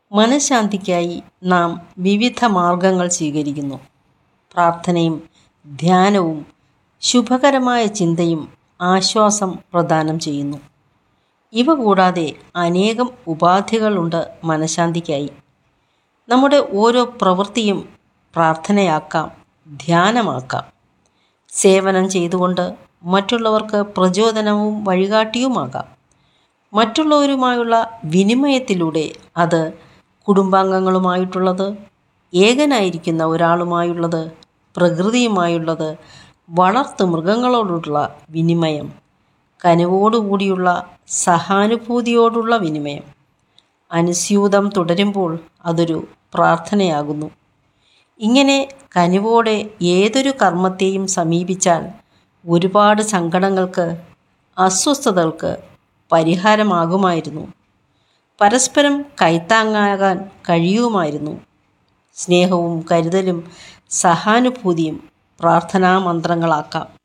മനഃശാന്തിക്കായി നാം വിവിധ മാർഗങ്ങൾ സ്വീകരിക്കുന്നു പ്രാർത്ഥനയും ധ്യാനവും ശുഭകരമായ ചിന്തയും ആശ്വാസം പ്രദാനം ചെയ്യുന്നു ഇവ കൂടാതെ അനേകം ഉപാധികളുണ്ട് മനഃശാന്തിക്കായി നമ്മുടെ ഓരോ പ്രവൃത്തിയും പ്രാർത്ഥനയാക്കാം ധ്യാനമാക്കാം സേവനം ചെയ്തുകൊണ്ട് മറ്റുള്ളവർക്ക് പ്രചോദനവും വഴികാട്ടിയുമാകാം മറ്റുള്ളവരുമായുള്ള വിനിമയത്തിലൂടെ അത് കുടുംബാംഗങ്ങളുമായിട്ടുള്ളത് ഏകനായിരിക്കുന്ന ഒരാളുമായുള്ളത് പ്രകൃതിയുമായുള്ളത് വളർത്തു മൃഗങ്ങളോടുള്ള വിനിമയം കനിവോടുകൂടിയുള്ള സഹാനുഭൂതിയോടുള്ള വിനിമയം അനുസ്യൂതം തുടരുമ്പോൾ അതൊരു പ്രാർത്ഥനയാകുന്നു ഇങ്ങനെ കനിവോടെ ഏതൊരു കർമ്മത്തെയും സമീപിച്ചാൽ ഒരുപാട് സങ്കടങ്ങൾക്ക് അസ്വസ്ഥതകൾക്ക് പരിഹാരമാകുമായിരുന്നു പരസ്പരം കൈത്താങ്ങാകാൻ കഴിയുമായിരുന്നു സ്നേഹവും കരുതലും സഹാനുഭൂതിയും പ്രാർത്ഥനാ മന്ത്രങ്ങളാക്കാം